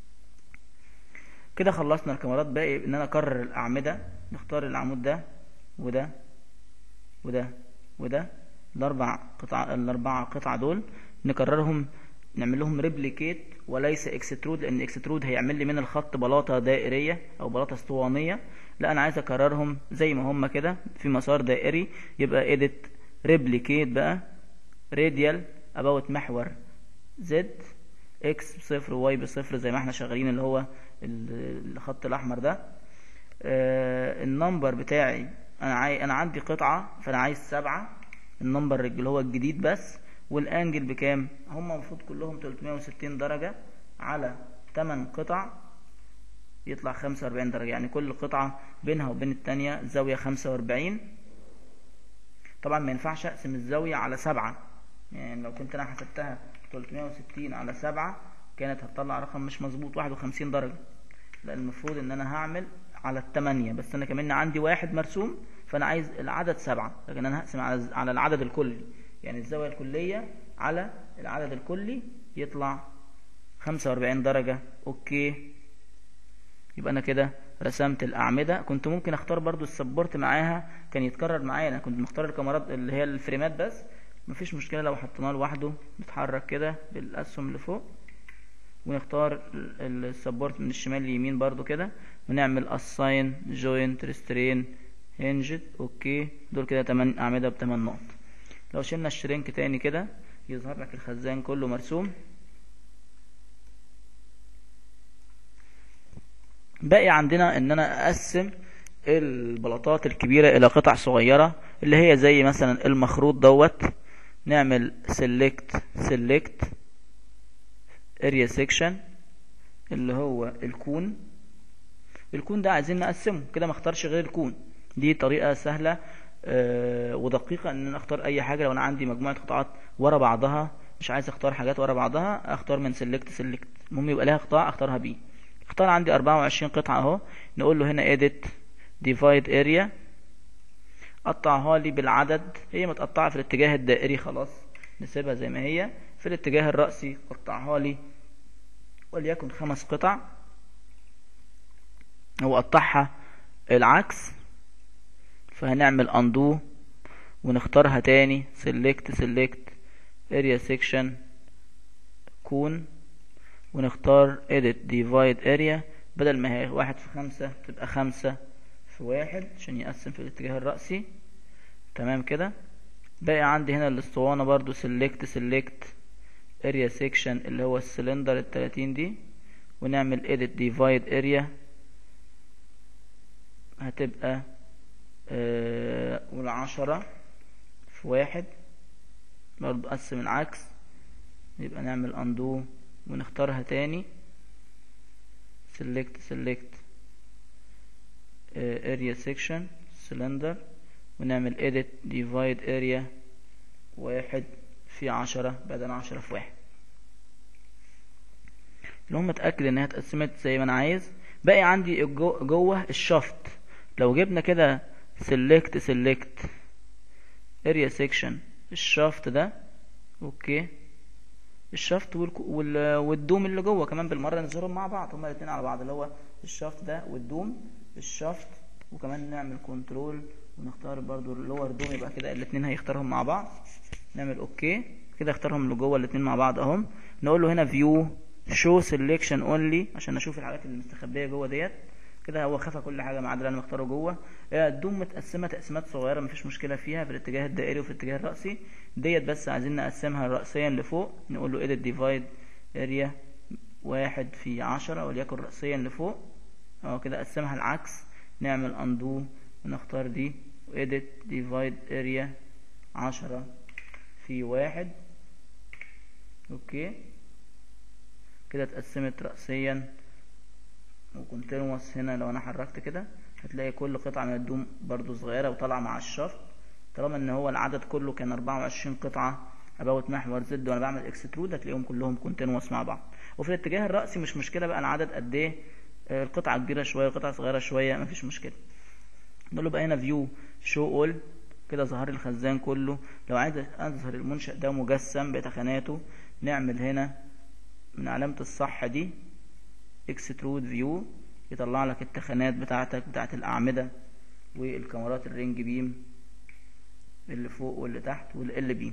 كده خلصنا الكاميرات باقي ان انا اكرر الاعمدة نختار العمود ده وده وده وده الاربع قطع الاربع قطع دول نكررهم نعمل لهم ريبليكيت وليس اكسترود لان اكسترود هيعمل لي من الخط بلاطه دائريه او بلاطه اسطوانيه لا انا عايز اكررهم زي ما هم كده في مسار دائري يبقى اديت ريبليكيت بقى راديال اباوت محور زد اكس بصفر وواي بصفر زي ما احنا شغالين اللي هو الخط الاحمر ده آه النمبر بتاعي انا عاي... انا عندي قطعة فانا عايز سبعة النمبر اللي هو الجديد بس والانجل بكام هم المفروض كلهم 360 درجة على 8 قطع يطلع 45 درجة يعني كل قطعة بينها وبين التانية زاوية 45 طبعا ما ينفعش اقسم الزاوية على سبعة يعني لو كنت انا حسبتها 360 على سبعة كانت هتطلع رقم مش مظبوط 51 درجة لان المفروض ان انا هعمل على التمانية بس انا كمان عندي واحد مرسوم فانا عايز العدد سبعة لكن انا هقسم على على العدد الكلي يعني الزاوية الكلية على العدد الكلي يطلع 45 درجة اوكي يبقى انا كده رسمت الاعمدة كنت ممكن اختار برضو السبورت معاها كان يتكرر معايا انا كنت مختار الكاميرات اللي هي الفريمات بس مفيش مشكلة لو حطيناه لوحده بيتحرك كده بالاسهم اللي فوق ونختار السبورت من الشمال ليمين برضو كده ونعمل assign joint restrain hinged اوكي دول كده 8 اعمدة ب 8 نقط لو شلنا الشرينك تاني كده يظهر لك الخزان كله مرسوم باقي عندنا ان انا اقسم البلاطات الكبيرة الى قطع صغيرة اللي هي زي مثلا المخروط دوت نعمل select select area section اللي هو الكون الكون ده عايزين نقسمه كده ما اختارش غير الكون دي طريقة سهلة آه ودقيقة ان انا اختار اي حاجة لو انا عندي مجموعة قطعات ورا بعضها مش عايز اختار حاجات ورا بعضها اختار من select select المهم يبقى لها قطاع اختارها بيه اختار عندي 24 قطعة اهو نقول له هنا edit divide area قطعها لي بالعدد هي متقطعة في الاتجاه الدائري خلاص نسيبها زي ما هي في الاتجاه الرأسي قطعها لي وليكن خمس قطع هو قطعها العكس فهنعمل undo ونختارها تاني select select area section كون ونختار edit divide area بدل ما هي واحد في خمسة تبقى خمسة في واحد عشان يقسم في الاتجاه الرأسي تمام كده باقي عندي هنا الاسطوانة برضو select select area section اللي هو السلندر التلاتين دي ونعمل edit divide area هتبقى آه والعشرة في واحد برضو قسم العكس يبقى نعمل undo ونختارها تاني select select uh, area section cylinder ونعمل edit divide area واحد في عشرة بدل عشرة في واحد المهم اتأكد انها اتقسمت زي ما انا عايز باقي عندي جوه الشفط لو جبنا كده select select area section الشفط ده اوكي الشفط وال... والدوم اللي جوه كمان بالمره نظهرهم مع بعض هما الاثنين على بعض اللي هو الشفط ده والدوم الشفط وكمان نعمل كنترول ونختار برضو اللور دوم يبقى كده الاثنين هيختارهم مع بعض نعمل اوكي كده اختارهم اللي جوه الاثنين مع بعض اهم نقول له هنا فيو شو سيلكشن اونلي عشان اشوف الحاجات اللي مستخبيه جوه ديت كده هو خفى كل حاجه ما عدا اللي انا مختاره جوه الدوم متقسمه تقسيمات صغيره مفيش مشكله فيها في الاتجاه الدائري وفي الاتجاه الرأسي ديت بس عايزين نقسمها رأسيا لفوق نقول له edit divide area واحد في عشرة وليكن رأسيا لفوق اهو كده قسمها العكس نعمل undo ونختار دي edit divide area عشرة في واحد اوكي كده اتقسمت رأسيا وكونتينوس هنا لو انا حركت كده هتلاقي كل قطعة من الدوم برضو صغيرة وطالعة مع الشفط طالما ان هو العدد كله كان 24 قطعة اباوت محور زد وانا بعمل اكسترود هتلاقيهم كلهم كونتينوس مع بعض وفي الاتجاه الرأسي مش مشكلة بقى العدد قد ايه القطعة كبيرة شوية القطعة صغيرة شوية مفيش مشكلة نقول له بقى هنا فيو شو اول كده ظهر الخزان كله لو عايز اظهر المنشأ ده مجسم بتخاناته نعمل هنا من علامة الصح دي اكسترود فيو يطلع لك التخانات بتاعتك بتاعت الأعمدة والكاميرات الرينج بيم اللي فوق واللي تحت والال بيم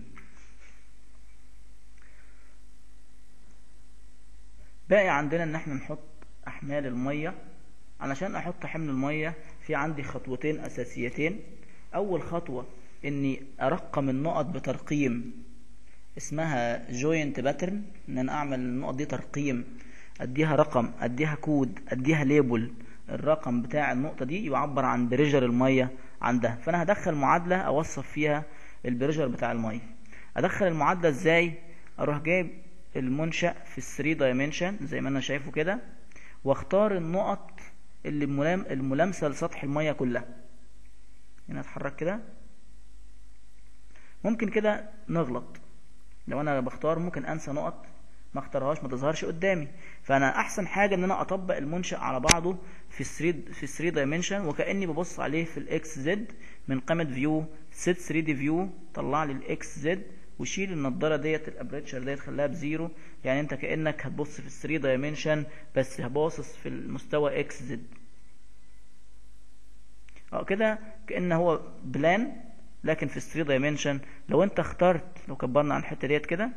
باقي عندنا ان احنا نحط احمال المية علشان احط حمل المية في عندي خطوتين اساسيتين اول خطوة اني ارقم النقط بترقيم اسمها جوينت باترن ان انا اعمل النقط دي ترقيم اديها رقم اديها كود اديها ليبل الرقم بتاع النقطة دي يعبر عن بريجر المية عندها فانا هدخل معادلة اوصف فيها البريجر بتاع المية ادخل المعادله ازاي اروح جايب المنشأ في 3 دايمنشن زي ما انا شايفه كده واختار النقط اللي الملام الملامسه لسطح الميه كلها هنا اتحرك كده ممكن كده نغلط لو انا بختار ممكن انسى نقط ما اختارهاش ما تظهرش قدامي فانا احسن حاجه ان انا اطبق المنشا على بعضه في 3 في 3 دايمنشن وكاني ببص عليه في الاكس زد من قائمه فيو سيت 3 دي فيو طلع لي الاكس زد وشيل النضاره ديت الابريتشر ديت خليها بزيرو يعني انت كانك هتبص في 3 دايمنشن بس هباصص في المستوى اكس زد اه كده كان هو بلان لكن في 3 دايمنشن لو انت اخترت لو كبرنا عن الحته ديت كده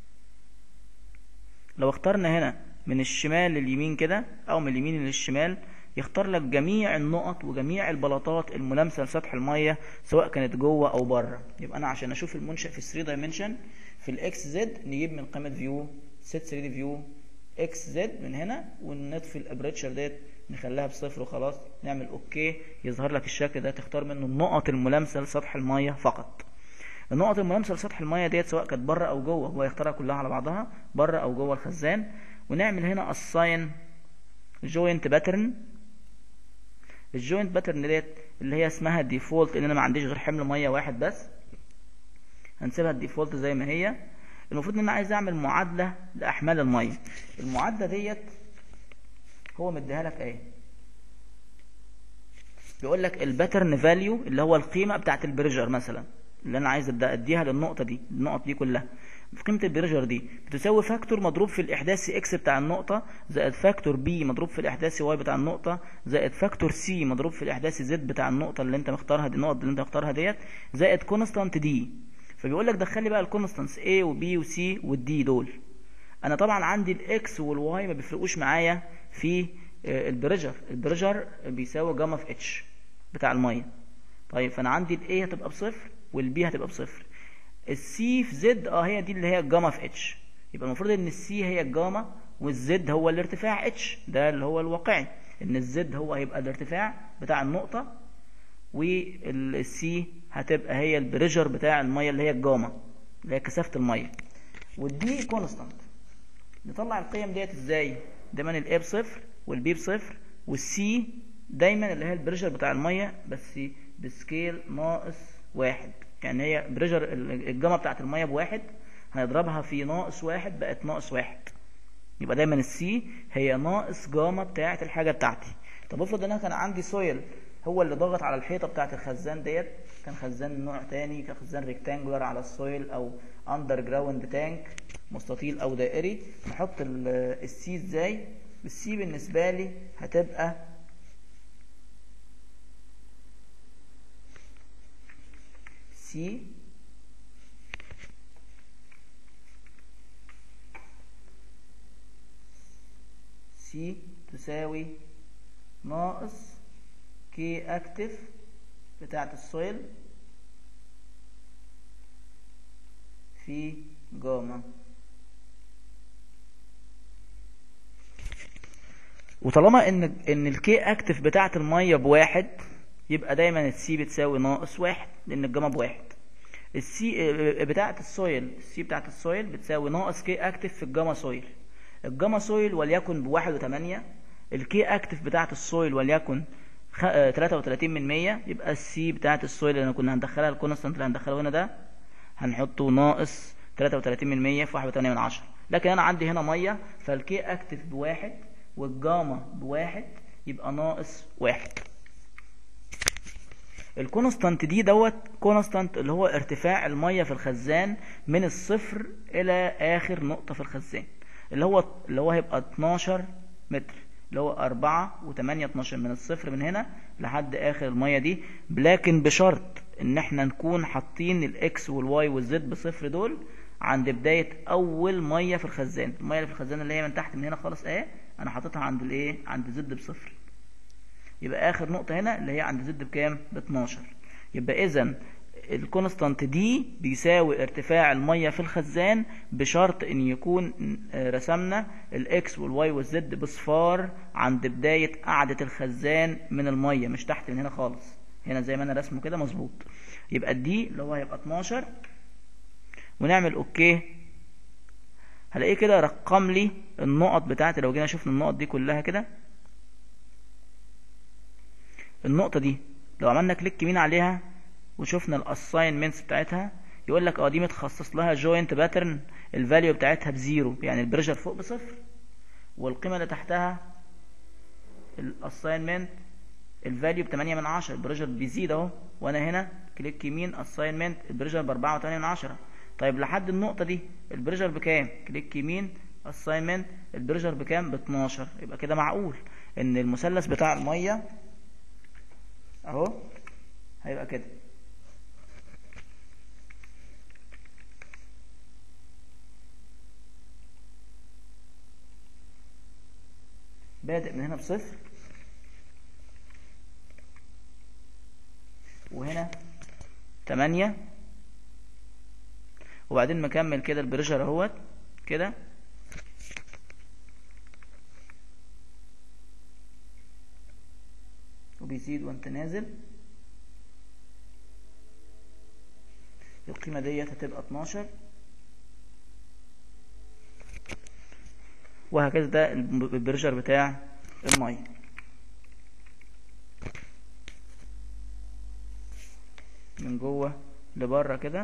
لو اخترنا هنا من الشمال لليمين كده او من اليمين للشمال يختار لك جميع النقط وجميع البلاطات الملامسه لسطح الميه سواء كانت جوه او بره يبقى انا عشان اشوف المنشا في 3 دايمنشن في الاكس زد نجيب من قائمه فيو سيت 3 دي فيو اكس زد من هنا ونطفي الابريتشر ديت نخليها بصفر وخلاص نعمل اوكي يظهر لك الشكل ده تختار منه النقط الملامسه لسطح الميه فقط النقط الملامسه لسطح الميه ديت سواء كانت بره او جوه هو يختارها كلها على بعضها بره او جوه الخزان ونعمل هنا assign joint pattern الجوينت باترن ديت اللي هي اسمها ديفولت ان انا ما عنديش غير حمل ميه واحد بس هنسيبها الديفولت زي ما هي المفروض ان انا عايز اعمل معادله لاحمال الميه المعادله ديت هو مديها لك اهي بيقول لك الباترن فاليو اللي هو القيمه بتاعت البريجر مثلا اللي انا عايز ابدا اديها للنقطه دي النقط دي كلها قيمه البريجر دي بتساوي فاكتور مضروب في الاحداثي اكس بتاع النقطه زائد فاكتور بي مضروب في الاحداثي واي بتاع النقطه زائد فاكتور سي مضروب في الاحداثي زد بتاع النقطه اللي انت مختارها دي النقط اللي انت مختارها ديت زائد كونستانت دي فبيقول لك دخل لي بقى الكونستانتس A وبي وسي والدي دول انا طبعا عندي الاكس والواي ما بيفرقوش معايا في البريجر البريجر بيساوي جاما في اتش بتاع الميه طيب فانا عندي الاي هتبقى بصفر والبي هتبقى بصفر السي في زد اه هي دي اللي هي الجاما في اتش يبقى المفروض ان السي هي الجاما والزد هو الارتفاع اتش ده اللي هو الواقعي ان الزد هو هيبقى الارتفاع بتاع النقطة والسي هتبقى هي البريجر بتاع المية اللي هي الجاما اللي هي كثافة المية والدي كونستانت نطلع القيم ديت ازاي دايما الاي بصفر والبي بصفر والسي دايما اللي هي البريشر بتاع المية بس بسكيل ناقص واحد يعني هي بريشر الجامعة بتاعت المية بواحد هنضربها في ناقص واحد بقت ناقص واحد يبقى دايما السي هي ناقص جاما بتاعت الحاجة بتاعتي طب افرض ان انا كان عندي سويل هو اللي ضغط على الحيطة بتاعت الخزان ديت كان خزان نوع تاني كان خزان ريكتانجولار على السويل او اندر جراوند تانك مستطيل او دائري نحط السي ازاي السي بالنسبة لي هتبقى سي سي تساوي ناقص كي اكتف بتاعت السويل في جاما وطالما ان ان الكي اكتف بتاعت الميه بواحد يبقى دايما السي بتساوي ناقص واحد لان الجاما بواحد السي بتاعت السويل السي بتاعت السويل بتساوي ناقص كي اكتف في الجاما سويل الجاما سويل وليكن بواحد وتمانية الكي اكتف بتاعت السويل وليكن تلاتة وتلاتين من مية يبقى السي بتاعت السويل اللي كنا هندخلها الكونستانت اللي هندخله هنا ده هنحطه ناقص تلاتة وتلاتين من مية في واحد وتمانية من عشرة لكن انا عندي هنا مية فالكي اكتف بواحد والجاما بواحد يبقى ناقص واحد الكونستانت دي دوت كونستانت اللي هو ارتفاع المية في الخزان من الصفر الى اخر نقطة في الخزان اللي هو اللي هو هيبقى 12 متر اللي هو 4 و8 12 من الصفر من هنا لحد اخر المية دي لكن بشرط ان احنا نكون حاطين الاكس والواي والزد بصفر دول عند بداية اول مية في الخزان المية اللي في الخزان اللي هي من تحت من هنا خالص اهي انا حاططها عند الايه عند زد بصفر يبقى اخر نقطة هنا اللي هي عند زد بكام ب 12 يبقى اذا الكونستانت دي بيساوي ارتفاع المية في الخزان بشرط ان يكون رسمنا الاكس والواي والزد بصفار عند بداية قاعدة الخزان من المية مش تحت من هنا خالص هنا زي ما انا رسمه كده مظبوط يبقى الدي اللي هو هيبقى 12 ونعمل اوكي هلاقيه كده رقم لي النقط بتاعتي لو جينا شفنا النقط دي كلها كده النقطة دي لو عملنا كليك يمين عليها وشفنا الاساينمنتس بتاعتها يقول لك اه دي متخصص لها جوينت باترن الفاليو بتاعتها بزيرو يعني البريشر فوق بصفر والقيمة اللي تحتها الاساينمنت الفاليو ب 8 من 10 البريشر بيزيد اهو وانا هنا كليك يمين اساينمنت البريشر ب 4 و8 من 10 طيب لحد النقطة دي البريشر بكام كليك يمين اساينمنت البريشر بكام ب 12 يبقى كده معقول ان المثلث بتاع المية اهو هيبقى كده بادئ من هنا بصفر وهنا تمانية وبعدين مكمل كده البريشر اهوت كده وبيزيد وانت نازل القيمة ديت هتبقى 12 وهكذا ده البريشر بتاع المية من جوه لبره كده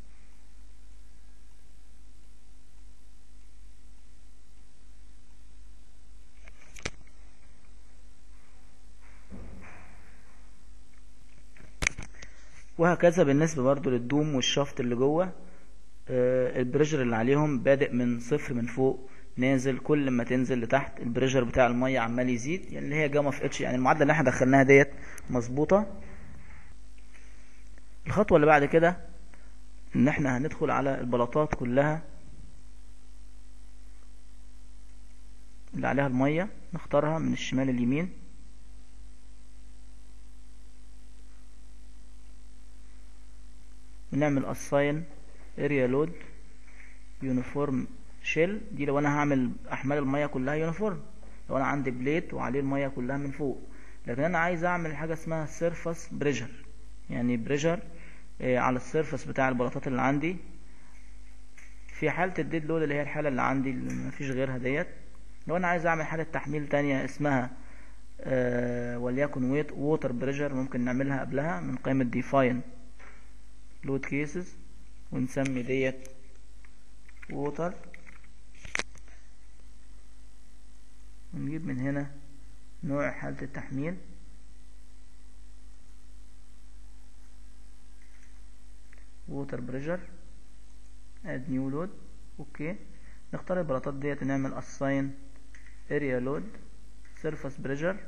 وهكذا بالنسبة برضو للدوم والشفط اللي جوه آه، البريشر اللي عليهم بادئ من صفر من فوق نازل كل ما تنزل لتحت البريشر بتاع المية عمال يزيد يعني اللي هي جاما في اتش يعني المعادلة اللي احنا دخلناها ديت مظبوطة الخطوة اللي بعد كده ان احنا هندخل على البلاطات كلها اللي عليها المية نختارها من الشمال اليمين ونعمل assign area load uniform shell دي لو انا هعمل احمال المية كلها يونيفورم لو انا عندي بليت وعليه المية كلها من فوق لكن انا عايز اعمل حاجة اسمها surface pressure يعني بريشر على السيرفس بتاع البلاطات اللي عندي في حالة الديد لود اللي هي الحالة اللي عندي اللي مفيش غيرها ديت لو انا عايز اعمل حالة تحميل تانية اسمها آه وليكن ويت ووتر بريشر ممكن نعملها قبلها من قائمة ديفاين لود كيسز ونسمي ديت ووتر ونجيب من هنا نوع حالة التحميل ووتر بريشر اد نيو لود اوكي نختار البلاطات ديت نعمل assign area load surface pressure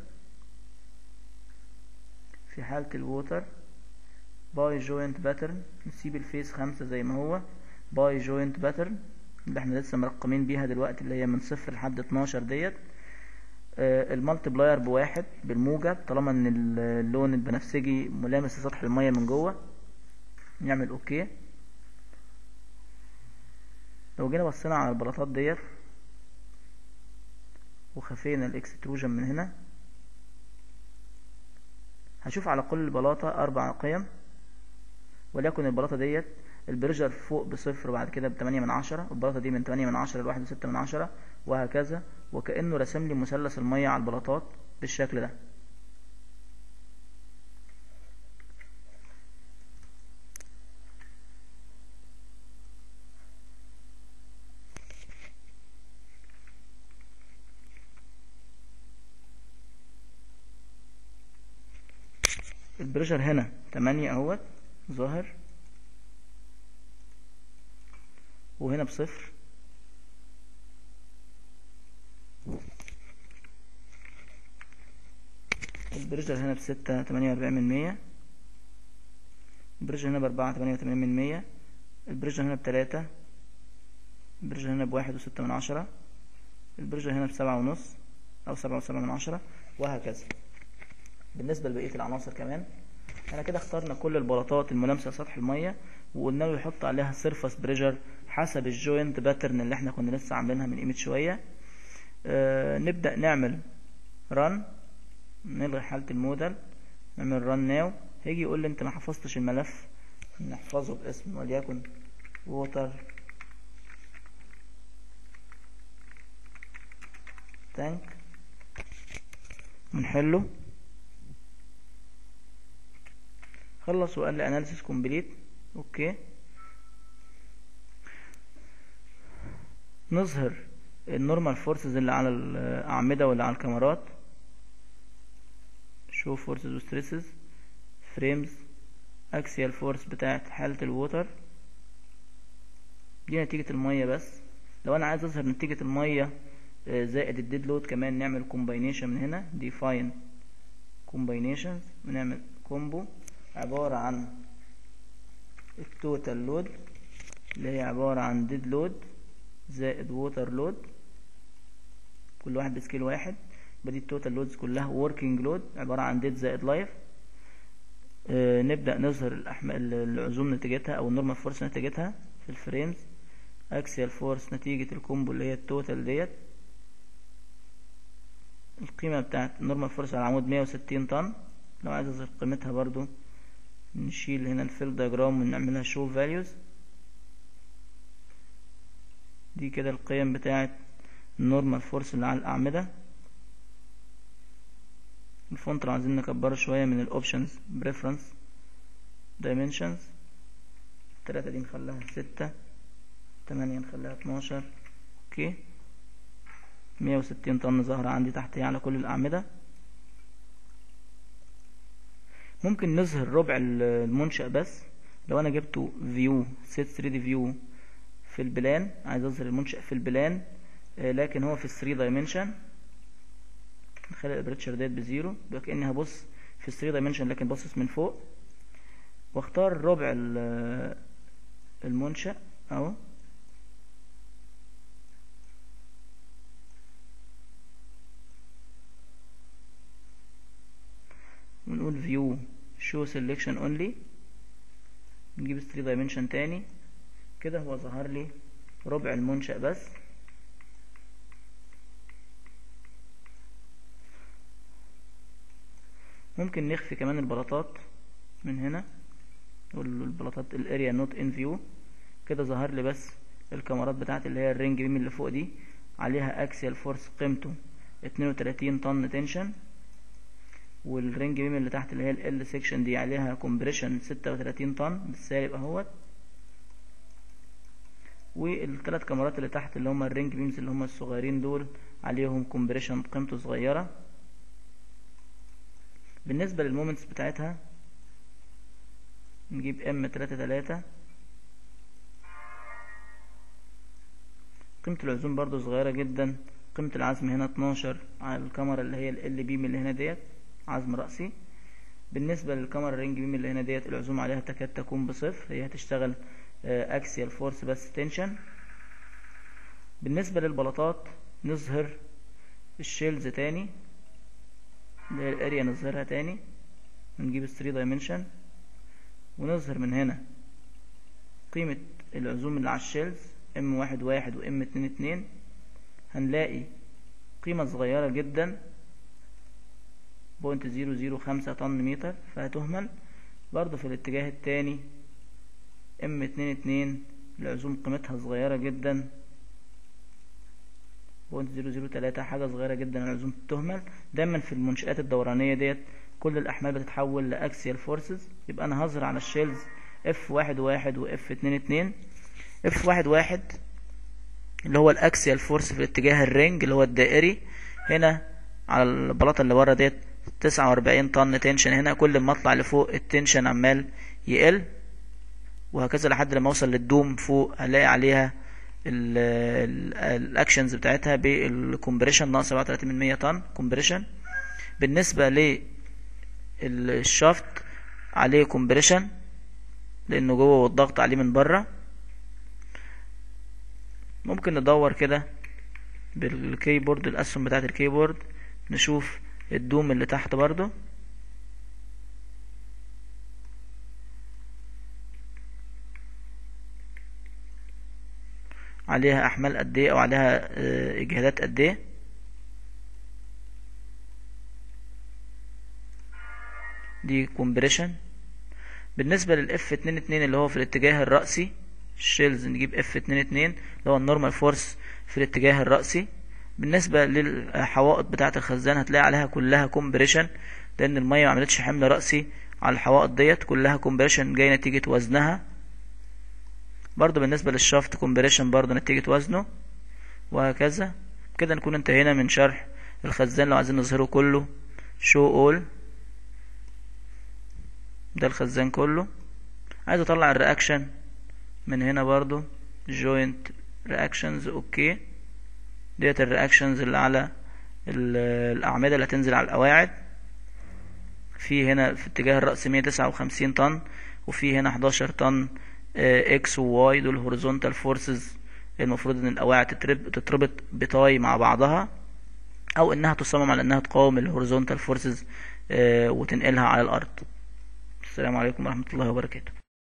في حالة الووتر باي جوينت باترن نسيب الفيس خمسة زي ما هو باي جوينت باترن اللي احنا لسه مرقمين بيها دلوقتي اللي هي من صفر لحد اتناشر ديت آه المالتبلاير بواحد بالموجب طالما ان اللون البنفسجي ملامس لسطح المية من جوه نعمل اوكي لو جينا بصينا على البلاطات ديت وخفينا الاكستروجن من هنا هشوف على كل بلاطة اربع قيم وليكن البلاطة ديت البريشر فوق بصفر وبعد كده بتمانية من عشرة والبلاطة دي من تمانية من عشرة لواحد وستة من عشرة وهكذا وكأنه رسم لي مثلث المية على البلاطات بالشكل ده البريشر هنا تمانية اهوت ظاهر وهنا بصفر البريشر هنا بستة تمانية وأربعين من مية البريشر هنا بأربعة تمانية وتمانين من مية البريشر هنا بتلاتة البريشر هنا بواحد وستة من عشرة البريشر هنا بسبعة ونص أو سبعة وسبعة من عشرة وهكذا بالنسبة لبقية العناصر كمان احنا كده اخترنا كل البلاطات الملامسة لسطح المية وقلنا له يحط عليها سيرفس بريشر حسب الجوينت باترن اللي احنا كنا لسه عاملينها من قيمة شوية اه نبدأ نعمل رن نلغي حالة الموديل نعمل رن ناو هيجي يقول لي انت ما حفظتش الملف نحفظه باسم وليكن ووتر تانك بنحله خلص وقال لي اناليسيس كومبليت اوكي نظهر النورمال فورسز اللي على الاعمده واللي على الكاميرات شو فورسز وستريسز فريمز اكسيال فورس بتاعت حالة الووتر دي نتيجة المية بس لو انا عايز اظهر نتيجة المية زائد الديد لود كمان نعمل كومباينيشن من هنا define combinations بنعمل كومبو عبارة عن التوتال لود اللي هي عبارة عن ديد لود زائد ووتر لود كل واحد بسكيل واحد بدي التوتال لودز كلها working لود عبارة عن ديد زائد لايف آه نبدأ نظهر الأحمال العزوم نتيجتها أو النورمال فورس نتيجتها في الفريمز اكسيال فورس نتيجة الكومبو اللي هي التوتال ديت القيمة بتاعت النورمال فورس على العمود 160 طن لو عايز اظهر قيمتها برضو نشيل هنا الفيل دياجرام ونعملها شو فاليوز دي كده القيم بتاعت النورمال فورس اللي على الأعمدة الفونت لو عايزين نكبره شوية من الاوبشنز بريفرنس دايمنشنز التلاتة دي نخليها ستة تمانية نخليها اتناشر اوكي مية وستين طن ظاهرة عندي تحتية على كل الأعمدة ممكن نظهر ربع المنشأ بس لو أنا جبته فيو سيت 3 دي فيو في البلان عايز أظهر المنشأ في البلان لكن هو في 3 دايمنشن نخلي الابريتشر ديت بزيرو يبقى كأني هبص في 3 دايمنشن لكن باصص من فوق واختار ربع المنشأ اهو ونقول view show selection only نجيب 3 dimension تاني كده هو ظهر لي ربع المنشأ بس ممكن نخفي كمان البلاطات من هنا نقول البلاطات الاريا نوت ان فيو كده ظهر لي بس الكاميرات بتاعت اللي هي الرينج بيم اللي فوق دي عليها اكسيال فورس قيمته 32 طن تنشن والرينج بيم اللي تحت اللي هي ال سيكشن دي عليها كومبريشن 36 طن بالسالب اهوت والثلاث كاميرات اللي تحت اللي هم الرينج بيمز اللي هم الصغيرين دول عليهم كومبريشن قيمته صغيره بالنسبه للمومنتس بتاعتها نجيب ام 33 قيمة العزوم برضو صغيرة جدا قيمة العزم هنا 12 على الكاميرا اللي هي ال بيم اللي هنا ديت عزم رأسي بالنسبة للكاميرا الرينج بيم اللي هنا ديت العزوم عليها تكاد تكون بصفر هي هتشتغل اكسيال فورس بس تنشن بالنسبة للبلاطات نظهر الشيلز تاني اللي هي الاريا نظهرها تاني نجيب 3 دايمنشن ونظهر من هنا قيمة العزوم اللي على الشيلز ام واحد واحد وام اتنين اتنين هنلاقي قيمة صغيرة جدا بوينت زيرو زيرو خمسة طن متر فهتهمل برضو في الاتجاه التاني ام اتنين اتنين العزوم قيمتها صغيرة جدا بوينت زيرو زيرو تلاتة حاجة صغيرة جدا العزوم تهمل دايما في المنشآت الدورانية ديت كل الأحمال بتتحول لأكسيال فورسز يبقى أنا هظهر على الشيلز اف واحد واحد واف اتنين اتنين اف واحد واحد اللي هو الاكسيال فورس في اتجاه الرينج اللي هو الدائري هنا على البلاطه اللي ورا ديت 49 طن تنشن هنا كل ما اطلع لفوق التنشن عمال يقل وهكذا لحد لما اوصل للدوم فوق هلاقي عليها الاكشنز بتاعتها بالكمبريشن ناقص 37 طن كومبريشن بالنسبه للشافت عليه كومبريشن لانه جوه والضغط عليه من بره ممكن ندور كده بالكيبورد الاسهم بتاعت الكيبورد نشوف الدوم اللي تحت برضو عليها احمال قد ايه او عليها اجهادات قد ايه دي كومبريشن بالنسبه للاف 22 اللي هو في الاتجاه الرأسي الشيلز نجيب اف اتنين اتنين اللي هو النورمال فورس في الاتجاه الرأسي بالنسبة للحوائط بتاعة الخزان هتلاقي عليها كلها كومبريشن لأن المية ما عملتش حمل رأسي على الحوائط ديت كلها كومبريشن جاي نتيجة وزنها برضو بالنسبة للشافت كومبريشن برضو نتيجة وزنه وهكذا كده نكون انتهينا من شرح الخزان لو عايزين نظهره كله شو اول ده الخزان كله عايز اطلع الرياكشن من هنا برضو جوينت رياكشنز اوكي ديت الرياكشنز اللي على الاعمده اللي هتنزل على القواعد في هنا في اتجاه الرأس 159 طن وفي هنا 11 طن اكس وواي دول هوريزونتال فورسز المفروض ان القواعد تتربط بطاي مع بعضها او انها تصمم على انها تقاوم الهوريزونتال فورسز وتنقلها على الارض السلام عليكم ورحمة الله وبركاته